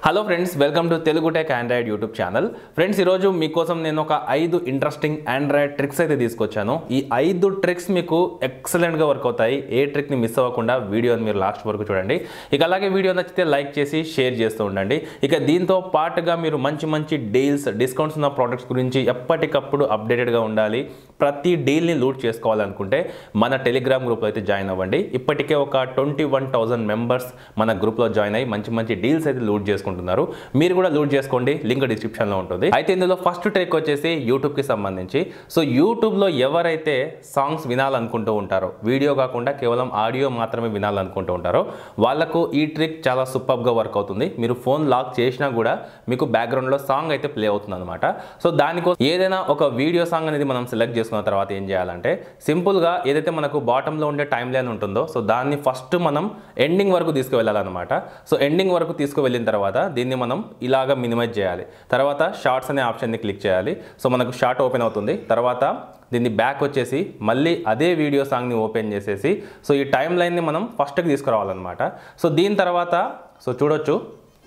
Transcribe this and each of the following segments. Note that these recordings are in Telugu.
hello friends welcome to Telugu tech Android YouTube channel friends ఈరోజు మీకోసం నేను ఒక ఐదు ఇంట్రెస్టింగ్ ఆండ్రాయిడ్ ట్రిక్స్ అయితే తీసుకొచ్చాను ఈ ఐదు ట్రిక్స్ మీకు ఎక్సలెంట్గా వర్క్ అవుతాయి ఏ ట్రిక్ని మిస్ అవ్వకుండా వీడియోని మీరు లాస్ట్ వరకు చూడండి ఇక అలాగే వీడియో నచ్చితే లైక్ చేసి షేర్ చేస్తూ ఉండండి ఇక దీంతో పాటుగా మీరు మంచి మంచి డీల్స్ డిస్కౌంట్స్ ఉన్న ప్రోడక్ట్స్ గురించి ఎప్పటికప్పుడు అప్డేటెడ్గా ఉండాలి ప్రతి డీల్ని లూట్ చేసుకోవాలనుకుంటే మన టెలిగ్రామ్ గ్రూప్లో అయితే జాయిన్ అవ్వండి ఇప్పటికే ఒక ట్వంటీ వన్ థౌసండ్ మెంబర్స్ మన గ్రూప్లో జాయిన్ అయ్యి మంచి మంచి డీల్స్ అయితే లూట్ చేసుకుంటున్నారు మీరు కూడా లూట్ చేసుకోండి లింక్ డిస్క్రిప్షన్లో ఉంటుంది అయితే ఇందులో ఫస్ట్ ట్రిక్ వచ్చేసి యూట్యూబ్కి సంబంధించి సో యూట్యూబ్లో ఎవరైతే సాంగ్స్ వినాలనుకుంటూ ఉంటారో వీడియో కాకుండా కేవలం ఆడియో మాత్రమే వినాలనుకుంటూ ఉంటారో వాళ్ళకు ఈ ట్రిక్ చాలా సూపర్గా వర్క్ అవుతుంది మీరు ఫోన్ లాక్ చేసినా కూడా మీకు బ్యాక్గ్రౌండ్లో సాంగ్ అయితే ప్లే అవుతుంది అనమాట సో దానికోసం ఏదైనా ఒక వీడియో సాంగ్ అనేది మనం సెలెక్ట్ చేసుకున్న తర్వాత ఏం చేయాలంటే సింపుల్గా ఏదైతే మనకు బాటంలో ఉండే టైం లైన్ ఉంటుందో సో దాన్ని ఫస్ట్ మనం ఎండింగ్ వరకు తీసుకువెళ్ళాలన్నమాట సో ఎండింగ్ వరకు తీసుకువెళ్ళిన తర్వాత దీన్ని మనం ఇలాగ మినిమైజ్ చేయాలి తర్వాత షార్ట్స్ అనే ఆప్షన్ని క్లిక్ చేయాలి సో మనకు షార్ట్ ఓపెన్ అవుతుంది తర్వాత దీన్ని బ్యాక్ వచ్చేసి మళ్ళీ అదే వీడియో సాంగ్ని ఓపెన్ చేసేసి సో ఈ టైం లైన్ని మనం ఫస్ట్కి తీసుకురావాలన్నమాట సో దీని తర్వాత సో చూడొచ్చు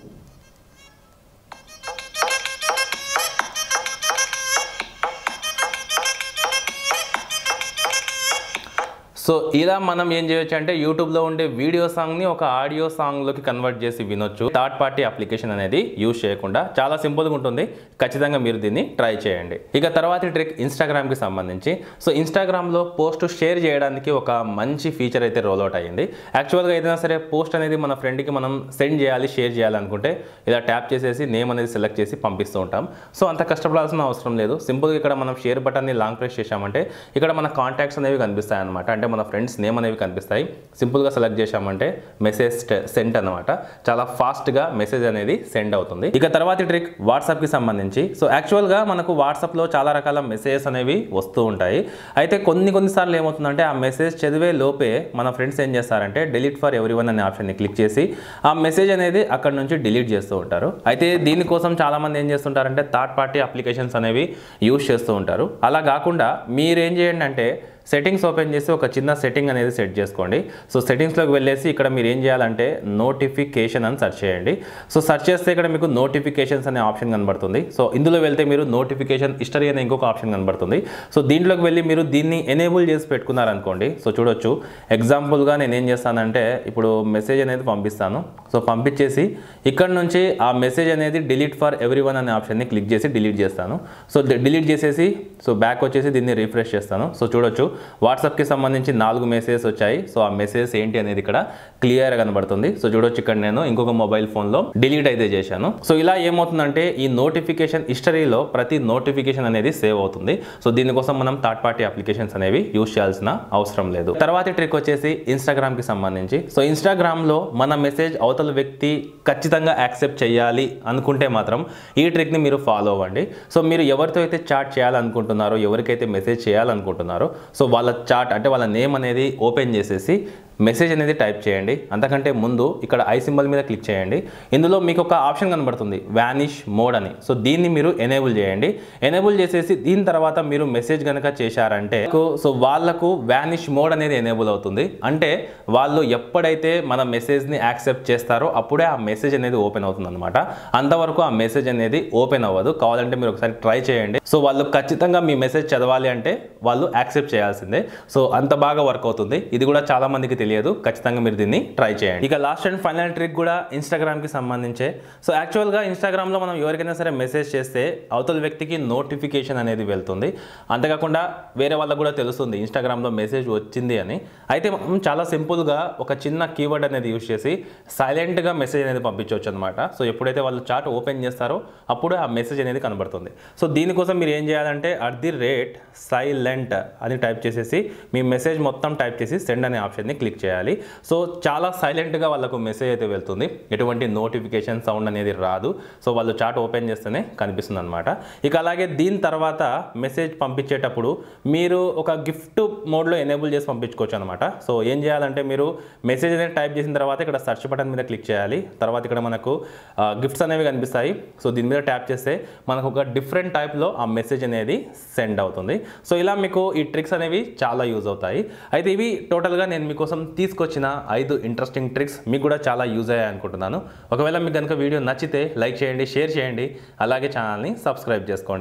సో ఇలా మనం ఏం చేయొచ్చు అంటే యూట్యూబ్లో ఉండే వీడియో సాంగ్ని ఒక ఆడియో సాంగ్లోకి కన్వర్ట్ చేసి వినొచ్చు థర్డ్ పార్టీ అప్లికేషన్ అనేది యూజ్ చేయకుండా చాలా సింపుల్గా ఉంటుంది ఖచ్చితంగా మీరు దీన్ని ట్రై చేయండి ఇక తర్వాతి ట్రిక్ ఇన్స్టాగ్రామ్కి సంబంధించి సో ఇన్స్టాగ్రామ్లో పోస్ట్ షేర్ చేయడానికి ఒక మంచి ఫీచర్ అయితే రోల్ అవుట్ అయ్యింది యాక్చువల్గా ఏదైనా సరే పోస్ట్ అనేది మన ఫ్రెండ్కి మనం సెండ్ చేయాలి షేర్ చేయాలనుకుంటే ఇలా ట్యాప్ చేసేసి నేమ్ అనేది సెలెక్ట్ చేసి పంపిస్తూ ఉంటాం సో అంత కష్టపడాల్సిన అవసరం లేదు సింపుల్గా ఇక్కడ మనం షేర్ బటన్ని లాంగ్ ప్రెస్ చేశామంటే ఇక్కడ మన కాంటాక్ట్స్ అనేవి కనిపిస్తాయి అనమాట అంటే మన ఫ్రెండ్స్ నేమ్ అనేవి కనిపిస్తాయి సింపుల్గా సెలెక్ట్ చేశామంటే మెసేజ్ సెండ్ అనమాట చాలా ఫాస్ట్గా మెసేజ్ అనేది సెండ్ అవుతుంది ఇక తర్వాతి ట్రిక్ వాట్సాప్కి సంబంధించి సో యాక్చువల్గా మనకు వాట్సాప్లో చాలా రకాల మెసేజెస్ అనేవి వస్తూ ఉంటాయి అయితే కొన్ని కొన్నిసార్లు ఏమవుతుందంటే ఆ మెసేజ్ చదివే లోపే మన ఫ్రెండ్స్ ఏం చేస్తారంటే డిలీట్ ఫర్ ఎవ్రీ వన్ అనే ఆప్షన్ని క్లిక్ చేసి ఆ మెసేజ్ అనేది అక్కడ నుంచి డిలీట్ చేస్తూ ఉంటారు అయితే దీనికోసం చాలామంది ఏం చేస్తుంటారంటే థర్డ్ పార్టీ అప్లికేషన్స్ అనేవి యూజ్ చేస్తూ ఉంటారు అలా కాకుండా మీరు ఏం చేయండి అంటే సెట్టింగ్స్ ఓపెన్ చేసి ఒక చిన్న సెట్టింగ్ అనేది సెట్ చేసుకోండి సో సెట్టింగ్స్లోకి వెళ్ళేసి ఇక్కడ మీరు ఏం చేయాలంటే నోటిఫికేషన్ అని సెర్చ్ చేయండి సో సెర్చ్ చేస్తే ఇక్కడ మీకు నోటిఫికేషన్స్ అనే ఆప్షన్ కనబడుతుంది సో ఇందులో వెళ్తే మీరు నోటిఫికేషన్ హిస్టరీ అనే ఇంకొక ఆప్షన్ కనబడుతుంది సో దీంట్లోకి వెళ్ళి మీరు దీన్ని ఎనేబుల్ చేసి పెట్టుకున్నారనుకోండి సో చూడొచ్చు ఎగ్జాంపుల్గా నేను ఏం చేస్తానంటే ఇప్పుడు మెసేజ్ అనేది పంపిస్తాను సో పంపించేసి ఇక్కడ నుంచి ఆ మెసేజ్ అనేది డిలీట్ ఫర్ ఎవ్రీ వన్ అనే ఆప్షన్ని క్లిక్ చేసి డిలీట్ చేస్తాను సో డిలీట్ చేసేసి సో బ్యాక్ వచ్చేసి దీన్ని రిఫ్రెష్ చేస్తాను సో చూడొచ్చు వాట్సాప్కి సంబంధించి నాలుగు మెసేజెస్ వచ్చాయి సో ఆ మెసేజ్ ఏంటి అనేది ఇక్కడ క్లియర్ కనబడుతుంది సో చూడొచ్చు ఇక్కడ నేను ఇంకొక మొబైల్ ఫోన్లో డిలీట్ అయితే చేశాను సో ఇలా ఏమవుతుందంటే ఈ నోటిఫికేషన్ హిస్టరీలో ప్రతి నోటిఫికేషన్ అనేది సేవ్ అవుతుంది సో దీనికోసం మనం థర్డ్ పార్టీ అప్లికేషన్స్ అనేవి యూజ్ చేయాల్సిన అవసరం లేదు తర్వాతి ట్రిక్ వచ్చేసి ఇన్స్టాగ్రామ్కి సంబంధించి సో ఇన్స్టాగ్రామ్లో మన మెసేజ్ అవతల వ్యక్తి ఖచ్చితంగా యాక్సెప్ట్ చేయాలి అనుకుంటే మాత్రం ఈ ట్రిక్ని మీరు ఫాలో అవ్వండి సో మీరు ఎవరితో అయితే చాట్ చేయాలనుకుంటున్నారో ఎవరికైతే మెసేజ్ చేయాలనుకుంటున్నారో సో వాళ్ళ చాట్ అంటే వాళ్ళ నేమ్ అనేది ఓపెన్ చేసేసి మెసేజ్ అనేది టైప్ చేయండి అంతకంటే ముందు ఇక్కడ ఐ సింబల్ మీద క్లిక్ చేయండి ఇందులో మీకు ఒక ఆప్షన్ కనబడుతుంది వ్యానిష్ మోడ్ అని సో దీన్ని మీరు ఎనేబుల్ చేయండి ఎనేబుల్ చేసేసి దీని తర్వాత మీరు మెసేజ్ కనుక చేశారంటే సో వాళ్ళకు వ్యానిష్ మోడ్ అనేది ఎనేబుల్ అవుతుంది అంటే వాళ్ళు ఎప్పుడైతే మన మెసేజ్ని యాక్సెప్ట్ చేస్తారో అప్పుడే ఆ మెసేజ్ అనేది ఓపెన్ అవుతుంది అనమాట అంతవరకు ఆ మెసేజ్ అనేది ఓపెన్ అవ్వదు కావాలంటే మీరు ఒకసారి ట్రై చేయండి సో వాళ్ళు ఖచ్చితంగా మీ మెసేజ్ చదవాలి అంటే వాళ్ళు యాక్సెప్ట్ చేయాల్సిందే సో అంత బాగా వర్క్ అవుతుంది ఇది కూడా చాలా మందికి తెలియదు ఖచ్చితంగా మీరు దీన్ని ట్రై చేయండి ఇక లాస్ట్ అండ్ ఫైనల్ ట్రిక్ కూడా ఇన్స్టాగ్రామ్కి సంబంధించే సో యాక్చువల్గా ఇన్స్టాగ్రామ్లో మనం ఎవరికైనా సరే మెసేజ్ చేస్తే అవతల వ్యక్తికి నోటిఫికేషన్ అనేది వెళ్తుంది అంతేకాకుండా వేరే వాళ్ళకు కూడా తెలుస్తుంది ఇన్స్టాగ్రామ్లో మెసేజ్ వచ్చింది అని అయితే మనం చాలా సింపుల్గా ఒక చిన్న కీవర్డ్ అనేది యూజ్ చేసి సైలెంట్గా మెసేజ్ అనేది పంపించవచ్చు అనమాట సో ఎప్పుడైతే వాళ్ళు చాట్ ఓపెన్ చేస్తారో అప్పుడు ఆ మెసేజ్ అనేది కనబడుతుంది సో దీనికోసం మీరు ఏం చేయాలంటే అట్ ది రేట్ సైలెంట్ అని టైప్ చేసేసి మీ మెసేజ్ మొత్తం టైప్ చేసి సెండ్ అనే ఆప్షన్ని క్లిక్ చేయాలి సో చాలా సైలెంట్గా వాళ్ళకు మెసేజ్ అయితే వెళ్తుంది ఎటువంటి నోటిఫికేషన్ సౌండ్ అనేది రాదు సో వాళ్ళు చాట్ ఓపెన్ చేస్తేనే కనిపిస్తుంది అనమాట ఇక అలాగే దీని తర్వాత మెసేజ్ పంపించేటప్పుడు మీరు ఒక గిఫ్ట్ మోడ్లో ఎనేబుల్ చేసి పంపించుకోవచ్చు అనమాట సో ఏం చేయాలంటే మీరు మెసేజ్ అనేది టైప్ చేసిన తర్వాత ఇక్కడ సెర్చ్ బటన్ మీద క్లిక్ చేయాలి తర్వాత ఇక్కడ మనకు గిఫ్ట్స్ అనేవి కనిపిస్తాయి సో దీని మీద ట్యాప్ చేస్తే మనకు ఒక డిఫరెంట్ టైప్లో ఆ మెసేజ్ అనేది సెండ్ అవుతుంది సో ఇలా మీకు ఈ ట్రిక్స్ అనేవి చాలా యూజ్ అవుతాయి అయితే ఇవి టోటల్గా నేను మీకోసం తీసుకొచ్చిన ఐదు ఇంట్రెస్టింగ్ ట్రిక్స్ మీకు కూడా చాలా యూజ్ అయ్యాయి అనుకుంటున్నాను ఒకవేళ మీకు కనుక వీడియో నచ్చితే లైక్ చేయండి షేర్ చేయండి అలాగే ఛానల్ని సబ్స్క్రైబ్ చేసుకోండి